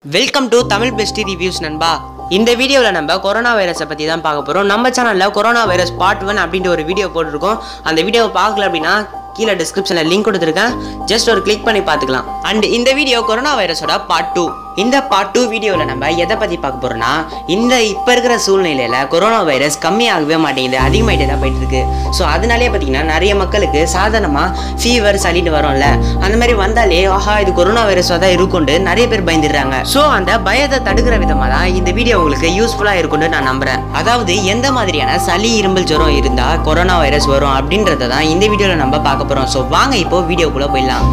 welcome to Tamil best reviews நண்பா இந்த வீடியோவில் நம்ம கொரோனா வைரஸை பற்றி தான் பார்க்க போகிறோம் நம்ம சேனலில் கொரோனா வைரஸ் பார்ட் ஒன் அப்படின்ட்டு ஒரு வீடியோ போட்டிருக்கோம் அந்த வீடியோவை பார்க்கல அப்படின்னா கீழே டிஸ்கிரிப்ஷனில் லிங்க் கொடுத்துருக்கேன் ஜஸ்ட் ஒரு கிளிக் பண்ணி பார்த்துக்கலாம் அண்ட் இந்த வீடியோ கொரோனா வைரஸோட பார்ட் டூ இந்த பார்ட் டூ வீடியோவில் நம்ம எதை பற்றி பார்க்க போகிறோம்னா இந்த இப்போ இருக்கிற சூழ்நிலையில் கொரோனா வைரஸ் கம்மியாகவே மாட்டேங்குது அதிகமாகிட்டே தான் போயிட்டு இருக்கு ஸோ அதனாலே பார்த்தீங்கன்னா நிறைய மக்களுக்கு சாதாரணமாக ஃபீவர் சளின்னு வரும்ல அந்த மாதிரி வந்தாலே ஆஹா இது கொரோனா வைரஸாக தான் இருக்கும்னு நிறைய பேர் பயந்துடுறாங்க ஸோ அந்த பயத்தை தடுக்கிற விதமாக தான் இந்த வீடியோ உங்களுக்கு யூஸ்ஃபுல்லாக இருக்கும்னு நான் நம்புறேன் அதாவது எந்த மாதிரியான சளி இருமல் ஜுரம் இருந்தால் கொரோனா வைரஸ் வரும் அப்படின்றத தான் இந்த வீடியோவில் நம்ம பார்க்க போகிறோம் ஸோ வாங்க இப்போ வீடியோக்குள்ளே போயிடலாம்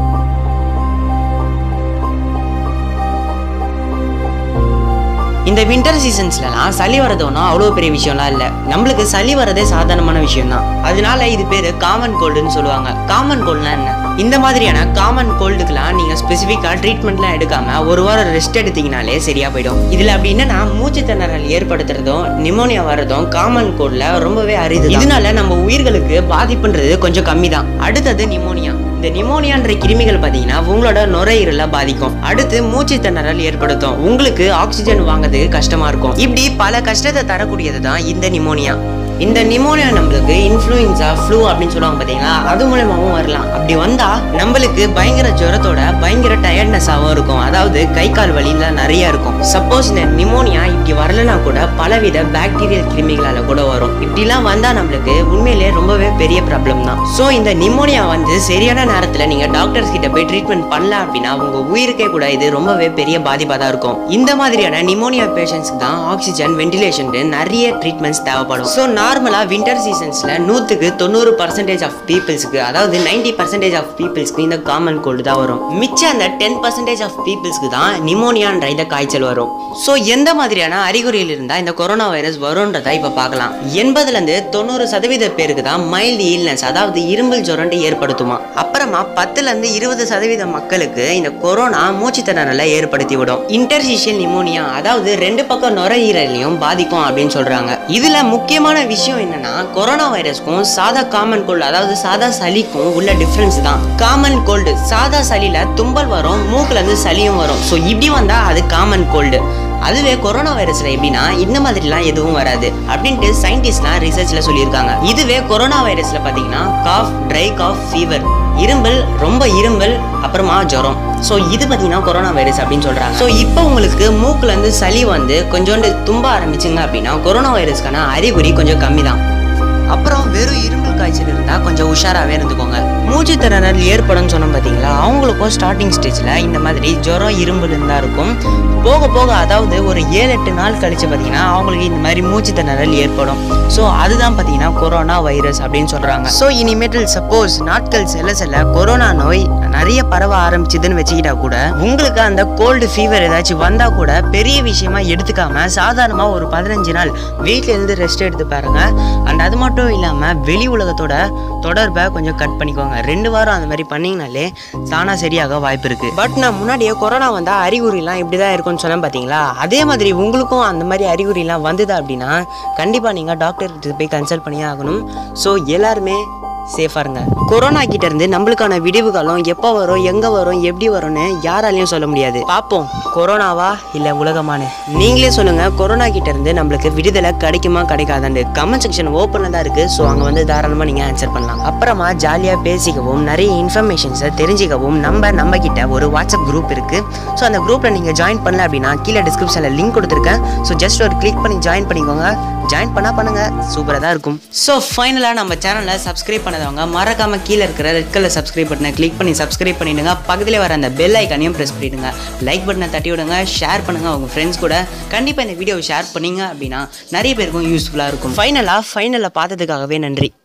இந்த வின்டர் சீசன்ஸ்லலாம் சளி வரது ஒன்றும் அவ்வளோ பெரிய விஷயம்லாம் இல்லை நம்மளுக்கு சளி வரதே சாதாரணமான விஷயம் தான் அதனால இது பேர் காமன் கோல்டுன்னு சொல்லுவாங்க காமன் கோல்டுனா என்ன இந்த மாதிரியான காமன் கோல்டுக்கெல்லாம் நீங்கள் ஸ்பெசிஃபிக்காக ட்ரீட்மெண்ட்லாம் எடுக்காம ஒரு வாரம் ரெஸ்ட் எடுத்தீங்கனாலே சரியா போயிடும் இதில் அப்படி என்னன்னா மூச்சு திணறல் ஏற்படுத்துறதும் நிமோனியா வர்றதும் காமன் கோல்டில் ரொம்பவே அரிது இதனால நம்ம உயிர்களுக்கு பாதிப்புன்றது கொஞ்சம் கம்மி தான் அடுத்தது நிமோனியா இந்த நிமோனியான்ற கிருமிகள் பார்த்தீங்கன்னா உங்களோட நுரையீரலை பாதிக்கும் அடுத்து மூச்சு திணறல் ஏற்படுத்தும் உங்களுக்கு ஆக்சிஜன் வாங்குறதுக்கு கஷ்டமா இருக்கும் இப்படி பல கஷ்டத்தை தரக்கூடியது தான் இந்த நிமோனியா இந்த நிமோனியா நம்மளுக்கு இன்ஃப்ளூயன்ஸா ஃப்ளூ அப்படின்னு சொல்லுவாங்க பார்த்தீங்களா அது மூலமாகவும் வரலாம் அப்படி வந்தா நம்மளுக்கு பயங்கர ஜுரத்தோட பயங்கர டயர்ட்னஸாகவும் இருக்கும் அதாவது கை கால் வலிலாம் நிறைய இருக்கும் சப்போஸ் இந்த நிமோனியா இப்படி வரலனா கூட பலவித பாக்டீரியல் கிருமிகளால கூட வரும் இப்படிலாம் வந்தா நம்மளுக்கு உண்மையிலே ரொம்பவே பெரிய ப்ராப்ளம் தான் ஸோ இந்த நிமோனியா வந்து சரியான நேரத்தில் நீங்க டாக்டர்ஸ் கிட்ட போய் ட்ரீட்மெண்ட் பண்ணல அப்படின்னா உங்க உயிருக்கே கூட இது ரொம்பவே பெரிய பாதிப்பாக தான் இருக்கும் இந்த மாதிரியான நிமோனியா பேஷண்ட்ஸ்க்கு தான் ஆக்சிஜன் வென்டிலேஷன் நிறைய ட்ரீட்மெண்ட்ஸ் தேவைப்படும் ஸோ நார்மலாக வின்டர் சீசன்ஸில் நூற்றுக்கு தொண்ணூறு பர்சன்டேஜ் ஆஃப் பீப்புள்ஸ்க்கு அதாவது நைன்டி பர்சன்டேஜ் ஆஃப் பீப்புள்ஸ்க்கு இந்த காமன் கோல்டு தான் வரும் மிச்சம் அந்த டென் பர்சன்டேஜ் ஆஃப் பீப்புள்ஸ்க்கு தான் நிமோனியான்ற இந்த காய்ச்சல் வரும் ஸோ எந்த மாதிரியான அறிகுறியில் இருந்தால் இந்த கொரோனா வைரஸ் வரும்ன்றதை இப்போ பார்க்கலாம் எண்பதுலேருந்து தொண்ணூறு சதவீத பேருக்கு தான் மைல்டு இல்னஸ் அதாவது இருமல் ஜுரண்டு ஏற்படுத்துமா அப்புறமா பத்துலேருந்து இருபது சதவீத மக்களுக்கு இந்த கொரோனா மூச்சு திணறலை ஏற்படுத்தி விடும் இன்டர்சிஷியல் நிமோனியா அதாவது ரெண்டு பக்கம் நுரையீரலையும் பாதிக்கும் அப்படின்னு சொல்றாங்க இதுல முக்கியமான விஷயம் என்னன்னா கொரோனா வைரஸ்க்கும் சாதா காமன் கோல்டு அதாவது சாதா சளிக்கும் உள்ள டிஃபரன்ஸ் தான் காமன் கோல்டு சாதா சளியில தும்பல் வரும் மூக்குல இருந்து சளியும் வரும் ஸோ இப்படி வந்தா அது காமன் கோல்டு அதுவே கொரோனா வைரஸ்ல எப்படின்னா இந்த மாதிரிலாம் எதுவும் வராது அப்படின்ட்டு சயின்டிஸ்ட்லாம் ரிசர்ச்ல சொல்லியிருக்காங்க இதுவே கொரோனா வைரஸ்ல பாத்தீங்கன்னா காஃப் ட்ரை காஃப் ஃபீவர் இரும்பல் ரொம்ப இரும்பல் அப்புறமா ஜுரம் ஸோ இது பார்த்தீங்கன்னா கொரோனா வைரஸ் அப்படின்னு சொல்றாங்க ஸோ இப்போ உங்களுக்கு மூக்குல இருந்து சளி வந்து கொஞ்சோண்டு தும்ப ஆரம்பிச்சுங்க அப்படின்னா கொரோனா வைரஸ்க்கான அறிகுறி கொஞ்சம் கம்மி தான் அப்புறம் வெறும் இருமல் காய்ச்சல் இருந்தால் கொஞ்சம் உஷாராகவே இருந்துக்கோங்க மூச்சு திணறல் ஏற்படும் சொன்னோம் பார்த்தீங்களா அவங்களுக்கும் ஸ்டார்டிங் ஸ்டேஜில் இந்த மாதிரி ஜுரம் இரும்பல் இருந்தால் இருக்கும் போக போக அதாவது ஒரு ஏழு எட்டு நாள் கழிச்சு பார்த்தீங்கன்னா அவங்களுக்கு இந்த மாதிரி மூச்சு திணறல் ஏற்படும் ஸோ அதுதான் பார்த்தீங்கன்னா கொரோனா வைரஸ் அப்படின்னு சொல்கிறாங்க ஸோ இனிமேட்டில் சப்போஸ் நாட்கள் செல்ல செல்ல கொரோனா நோய் நிறைய பரவ ஆரம்பிச்சதுன்னு வச்சுக்கிட்டா கூட உங்களுக்கு அந்த கோல்டு ஃபீவர் ஏதாச்சும் வந்தால் கூட பெரிய விஷயமா எடுத்துக்காம சாதாரணமாக ஒரு பதினஞ்சு நாள் வீட்டில இருந்து ரெஸ்ட் எடுத்து பாருங்க அண்ட் அது மட்டும் இல்லாமல் வெளி உலகத்தோட தொடர்பை கொஞ்சம் கட் பண்ணிக்கோங்க ரெண்டு வாரம் அந்த மாதிரி பண்ணீங்கனாலே தானா சரியாக வாய்ப்பு இருக்கு பட் நான் முன்னாடியே கொரோனா வந்தா அறிகுறிலாம் இப்படி தான் இருக்கும்னு சொன்னேன் பார்த்தீங்களா அதே மாதிரி உங்களுக்கும் அந்த மாதிரி அறிகுறிலாம் வந்தது அப்படின்னா கண்டிப்பாக நீங்கள் டாக்டர் போய் கன்சல்ட் பண்ணியே ஆகணும் ஸோ எல்லாருமே சேஃபாக இருங்க கொரோனா கிட்ட இருந்து நம்மளுக்கான விடிவு காலம் எப்போ வரும் எங்கே வரும் எப்படி வரும்னு யாராலையும் சொல்ல முடியாது பார்ப்போம் கொரோனாவா இல்லை உலகமானு நீங்களே சொல்லுங்க கொரோனா கிட்ட இருந்து நம்மளுக்கு விடுதலை கிடைக்குமா கிடைக்காதான்னு கமெண்ட் செக்ஷன் ஓப்பனில் தான் இருக்கு ஸோ அங்கே வந்து தாராளமாக நீங்கள் ஆன்சர் பண்ணலாம் அப்புறமா ஜாலியாக பேசிக்கவும் நிறைய இன்ஃபர்மேஷன்ஸை தெரிஞ்சுக்கவும் நம்ம நம்ம கிட்ட ஒரு வாட்ஸ்அப் குரூப் இருக்கு ஸோ அந்த குரூப்பில் நீங்கள் ஜாயின் பண்ணல அப்படின்னா கீழே டிஸ்கிரிப்ஷனில் லிங்க் கொடுத்துருக்கேன் ஸோ ஜஸ்ட் ஒரு கிளிக் பண்ணி ஜாயின் பண்ணிக்கோங்க ஜாயின் பண்ணா பண்ணுங்க சூப்பராக தான் இருக்கும் ஸோ ஃபைனலாக நம்ம சேனலை சப்ஸ்கிரைப் பண்ணதவங்க மறக்காம கீழே இருக்கிற ரெட் கலர் சப்ஸ்கிரைப் பட்டனை கிளிக் பண்ணி சப்ஸ்கிரைப் பண்ணிடுங்க பக்கத்தில் வர அந்த பெல் ஐக்கானையும் ப்ரெஸ் பண்ணிடுங்க லைக் பட்டனை தட்டி விடுங்க ஷேர் பண்ணுங்க உங்க ஃப்ரெண்ட்ஸ் கூட கண்டிப்பாக இந்த வீடியோவை ஷேர் பண்ணீங்க அப்படின்னா நிறைய பேருக்கும் யூஸ்ஃபுல்லாக இருக்கும் ஃபைனலாக ஃபைனலில் பார்த்ததுக்காகவே நன்றி